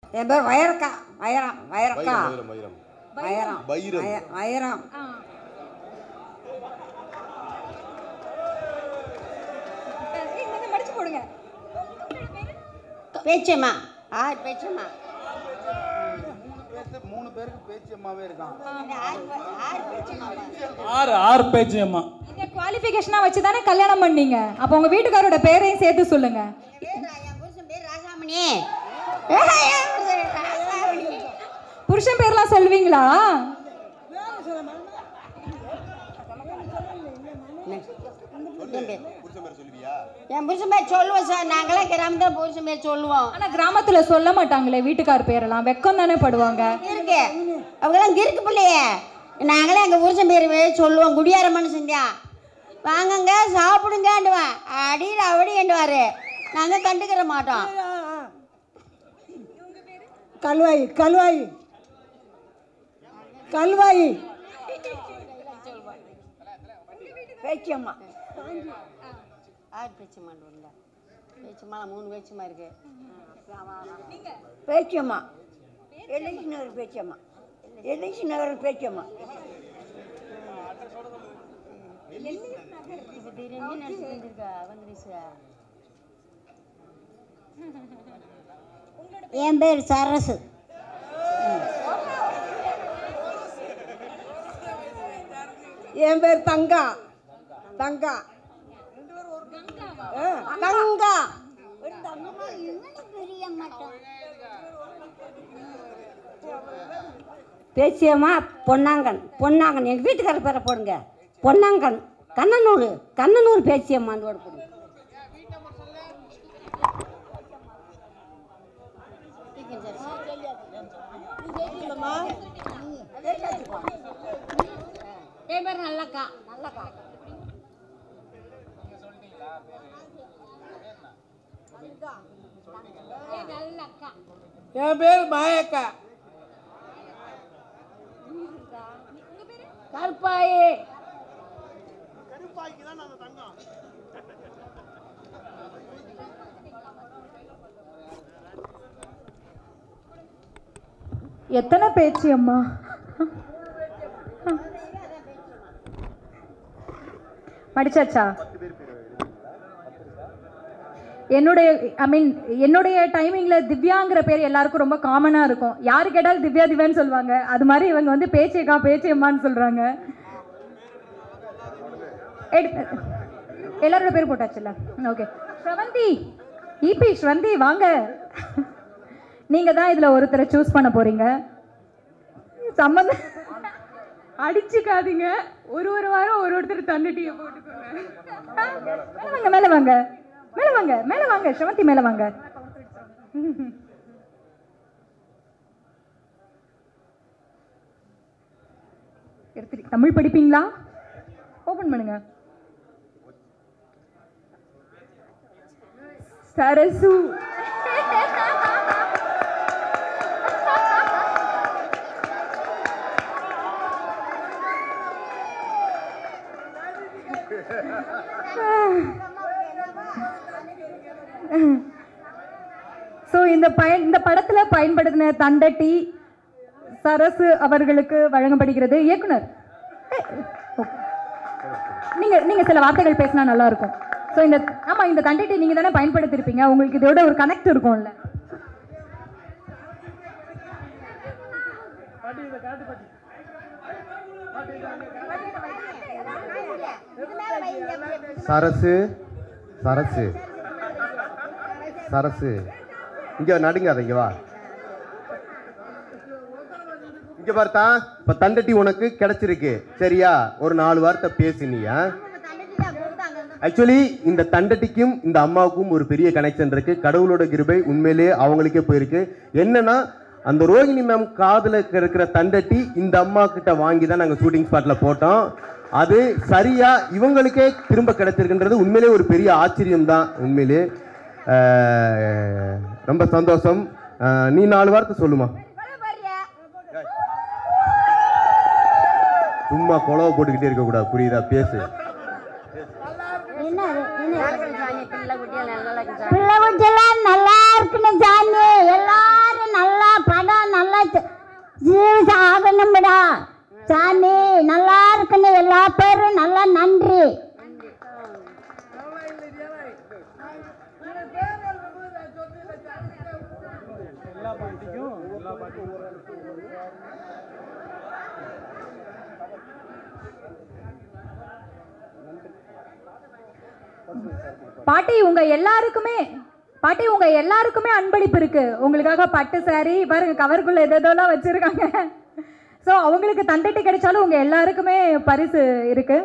என் பேர் வைரக்கா வைரம் வைரக்கா வைரம் வைரம் வைரம் வைரம் வைரம். வய- வைரம் ஆ. ஏய், இந்த இந்த மடிச்சு போடுங்க பேச்சம்மா ஆர் பேச்சம்மா மூணு பேருக்கு பேச்சு அம்மாவே இருக்கான் ஆர் பேச்சம்மா ஆறு ஆறு பேச்சு அம்மா இந்த குவாலிஃபிகேஷனா வச்சு தானே கல்யாணம் பண்ணீங்க அப்போ உங்க வீட்டுக்காரோட பேரையும் சேர்த்து சொல்லுங்க என் புருஷன் பேர் ராசாமணி புருஷன் பேர்லாம் சொல்வீங்களா புருஷன் பேர் சொல்லுவியா என் புருஷன் பேர் சொல்லுவோம் சார் நாங்களாம் கிராமத்தில் புருஷன் பேர் சொல்லுவோம் ஆனா கிராமத்துல சொல்ல மாட்டாங்களே வீட்டுக்கார் பேரெல்லாம் வெக்கம் தானே படுவாங்க இருக்கு அவங்களாம் கிறுக்கு பிள்ளையே நாங்களே எங்கள் புருஷன் பேர் சொல்லுவோம் குடியார மனுஷன்யா வாங்கங்க சாப்பிடுங்கண்டுவேன் அடியில் அவடின்டுவார் நாங்கள் கண்டுக்கிற மாட்டோம் கல்வாயி கல்வாயி கல்வாயி பேச்சியம்மா ஆறு பேச்சுமா இல்லை பேச்சுமா மூணு பேச்சுமா இருக்கு பேச்சியம்மா எல்ஐசி நகர் பேச்சியம்மா எல்ஐசி நகர் பேச்சியம்மா இப்போ திடீர்னு நினச்சிட்டு இருக்கா வந்துருச்சு என் பேர் சரசு என் பேர் தங்கா தங்கா ஆ, தங்கா பேச்சியம்மா பொன்னாங்கன் பொன்னாங்கன் எங்கள் வீட்டுக்கார பேரை போடுங்க பொன்னாங்கன் கண்ணனூர் கண்ணனூர் பேச்சியம்மான்னு போட போடுங்க என் பேர் நல்லக்கா நல்லக்கா என் பேர் மாயக்கா கருப்பாயி எத்தனை பேச்சு அம்மா படிச்சாச்சா என்னுடைய ஐ மீன் என்னுடைய டைமிங்கில் திவ்யாங்கிற பேர் எல்லாருக்கும் ரொம்ப காமனாக இருக்கும் யார் கேட்டாலும் திவ்யா திவ்யான்னு சொல்லுவாங்க அது மாதிரி இவங்க வந்து பேச்சேக்கா பேச்சேம்மான்னு சொல்கிறாங்க எல்லாரோட பேர் போட்டாச்சுல்ல ஓகே ஸ்ரவந்தி இபி ஸ்ரவந்தி வாங்க நீங்கள் தான் இதில் ஒருத்தரை சூஸ் பண்ண போகிறீங்க சம்மந்தம் அடிச்சுக்காதீங்க ஒரு ஒரு வாரம் ஒரு ஒருத்தர் தண்ணிட்டியை போட்டுக்கோங்க மேலே வாங்க மேலே வாங்க மேலே வாங்க மேலே வாங்க ஸ்ரவந்தி மேலே வாங்க எடுத்துட்டு தமிழ் படிப்பீங்களா ஓபன் பண்ணுங்க சரசு ஸோ இந்த பயன் இந்த படத்தில் பயன்படுத்தின தண்டட்டி சரசு அவர்களுக்கு வழங்கப்படுகிறது இயக்குனர் நீங்கள் நீங்கள் சில வார்த்தைகள் பேசினா நல்லா இருக்கும் ஸோ இந்த ஆமாம் இந்த தண்டட்டி நீங்கள் தானே பயன்படுத்தியிருப்பீங்க உங்களுக்கு இதோட ஒரு கனெக்ட் இருக்கும்ல சரசு சரசு சரசு இங்க நடுங்காத இங்க வா இங்க பார்த்தா இப்ப தண்டட்டி உனக்கு கிடைச்சிருக்கு சரியா ஒரு நாலு வார்த்தை பேசினியா ஆக்சுவலி இந்த தண்டட்டிக்கும் இந்த அம்மாவுக்கும் ஒரு பெரிய கனெக்ஷன் இருக்கு கடவுளோட கிருபை உண்மையிலேயே அவங்களுக்கே போயிருக்கு என்னன்னா அந்த ரோகிணி மேம் காதுல இருக்கிற தண்டட்டி இந்த அம்மா கிட்ட வாங்கி தான் நாங்க ஷூட்டிங் ஸ்பாட்ல போட்டோம் அது சரியா இவங்களுக்கே திரும்ப கிடைச்சிருக்குன்றது உண்மையிலேயே ஒரு பெரிய ஆச்சரியம் தான் உண்மையிலே அஹ், ரொம்ப சந்தோஷம் அஹ், நீ நாலு வார்த்தை சொல்லுமா சும்மா குழவை போட்டுக்கிட்டே இருக்க கூடாது புரியுதா பேசு பிள்ளை குட்டியெல்லாம் நல்லா இருக்குன்னு சாமி எல்லாரும் நல்லா சாமி நல்லா இருக்குன்னு எல்லா பேரும் நல்லா நன்றி பாட்டி உங்க எல்லாருக்குமே பாட்டி உங்க எல்லாருக்குமே அன்பளிப்பு இருக்கு உங்களுக்காக பட்டு saree பாருங்க கவருக்குள்ள எதெல்லாம் வச்சிருக்காங்க ஸோ அவங்களுக்கு தண்டட்டி கிடைச்சாலும் உங்க எல்லாருக்குமே பரிசு இருக்கு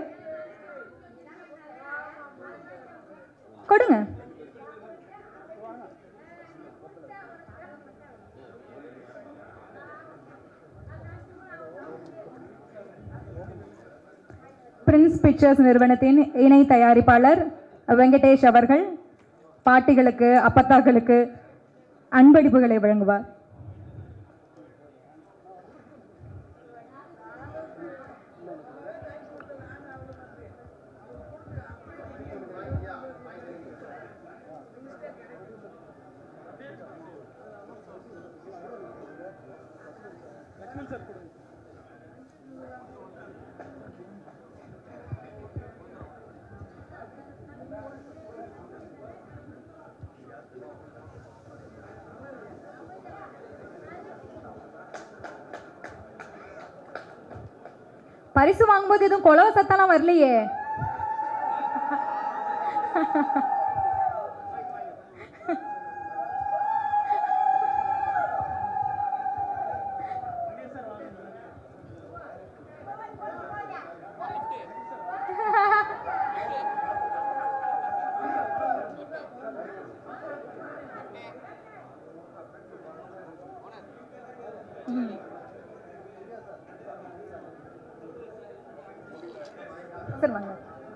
கொடுங்க பிரின்ஸ் பிக்சர்ஸ் நிறுவனத்தின் இணை தயாரிப்பாளர் வெங்கடேஷ் அவர்கள் பாட்டிகளுக்கு அப்பத்தாக்களுக்கு அன்பளிப்புகளை வழங்குவார் பரிசு வாங்கும்போது எதுவும் கொலவ சத்தம்லாம் வரலையே சார் வாங்க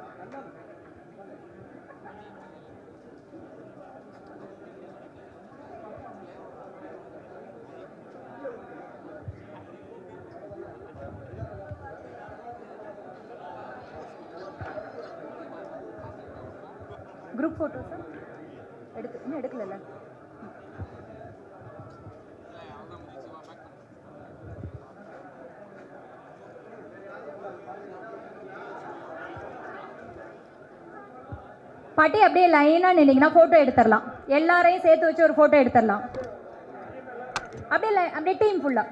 குரூப் ஃபோட்டோ சார் எடுத்து இன்னும் எடுக்கல பாட்டி அப்படியே லைனாக நின்னீங்கன்னா ஃபோட்டோ எடுத்துடலாம் எல்லாரையும் சேர்த்து வச்சு ஒரு ஃபோட்டோ எடுத்துடலாம் அப்படியே லை- அப்படியே டீம் ஃபுல்லாக